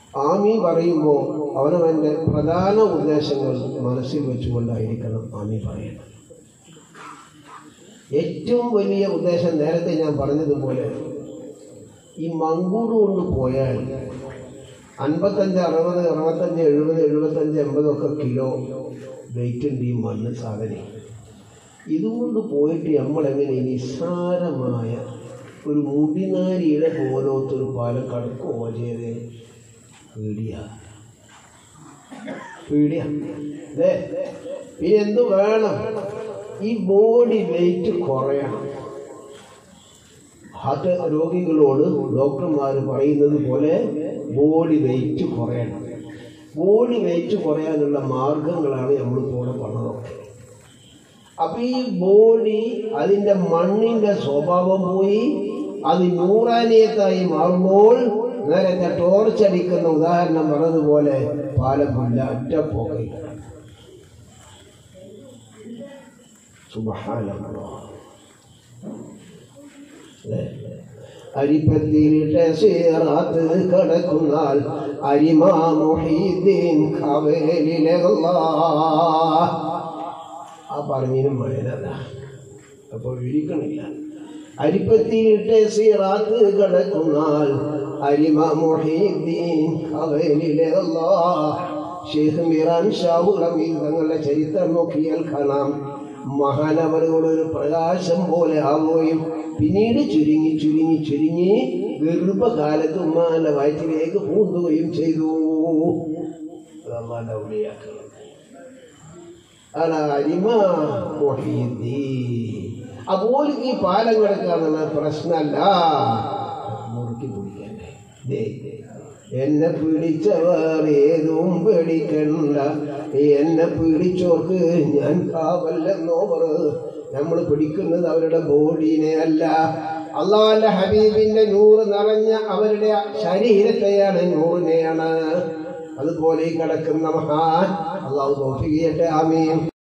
ആമി പറയുമ്പോൾ അവനവൻ്റെ പ്രധാന ഉദ്ദേശങ്ങൾ മനസ്സിൽ വെച്ചുകൊണ്ടായിരിക്കണം ആമി പറയേണ്ടത് ഏറ്റവും വലിയ ഉദ്ദേശം നേരത്തെ ഞാൻ പറഞ്ഞതുപോലെ ഈ മങ്കൂട് കൊണ്ട് പോയാൽ അൻപത്തഞ്ച് അറുപത് അറുപത്തഞ്ച് എഴുപത് എഴുപത്തഞ്ച് എൺപതൊക്കെ കിലോ വെയിറ്റ് ഉണ്ട് ഈ മണ്ണ് സാധനം ഇതുകൊണ്ട് പോയിട്ട് നമ്മളെങ്ങനെ നിസ്സാരമായ ഒരു മുടിനാരിയുടെ പോലത്തൊരു പാലം കടക്കുകയോ ചെയ്ത് പേടിയാ പേടിയാ ദേ, ഇനി എന്ത് വേണം ഈ ബോഡി വെയിറ്റ് കുറയണം ഹാർട്ട് രോഗികളോട് ഡോക്ടർമാർ പറയുന്നത് പോലെ ബോഡി വെയിറ്റ് കുറയണം ബോഡി വെയിറ്റ് കുറയാനുള്ള മാർഗങ്ങളാണ് നമ്മൾ കൂടെ പറഞ്ഞതൊക്കെ അപ്പൊ ഈ ബോഡി അതിന്റെ മണ്ണിന്റെ സ്വഭാവം പോയി അത് നൂറാനിയത്തായി മാറുമ്പോൾ നേരത്തെ ടോർച്ച് അടിക്കുന്ന ഉദാഹരണം പറഞ്ഞതുപോലെ പാലം പുല്ല ഒറ്റപ്പോകയില്ല സുബഹാനല്ലാഹ് അരിപ്പത്തിയിലിട്ട് സീറാത്ത് കടക്കുന്നാൽ അരിമാ മൊഹീദ്ദീൻ ഖവേലിലെ അല്ലാഹ്. ആ പറഞ്ഞതിനും മഴനല്ല അപ്പോൾ വിളിക്കണില്ല അരിപ്പത്തിയിലിട്ട് സീറാത്ത് കടക്കുന്നാൽ അരിമ മൊഹീദ്ദീൻ ഖവേലിലെ അല്ലാഹ്. ഷെയ്ഖ് മിറാൻ ഷാഹു റമീൻ തങ്ങളുടെ ചരിത്രം നോക്കിയാൽ കാണാം മഹാനവറുകൾ ഒരു പ്രകാശം പോലെ ആവുകയും പിന്നീട് ചുരുങ്ങി ചുരുങ്ങി ചുരുങ്ങി ഗർഭകാലത്ത് ഉമ്മാന്റെ വയറ്റിലേക്ക് പൂന്തുകയും ചെയ്തു അത് അള്ളാന്റെ ഔലിയാക്കൾ അല്ല അരിമ മൊഹീദ്ദീൻ അപ്പോൾ ഈ പാലം കിടക്കാന്നുള്ള പ്രശ്നമല്ല മുറുക്കി പിടിക്കണ്ടേ ദേ, എന്നെ പിടിച്ചവർ ഏതും പേടിക്കണ്ട എന്നെ പിടിച്ചോർക്ക് ഞാൻ കാവല്ലെന്നോവർ നമ്മൾ പിടിക്കുന്നത് അവരുടെ ബോഡീനെ അല്ല അള്ളാന്റെ ഹബീബിന്റെ നൂറ് നിറഞ്ഞ അവരുടെ ശരീരത്തെയാണ് നൂറിനെയാണ് അതുപോലെ ഈ കിടക്കുന്ന മഹാൻ അള്ളാഹു തോഫിക്കട്ടെ ആമീൻ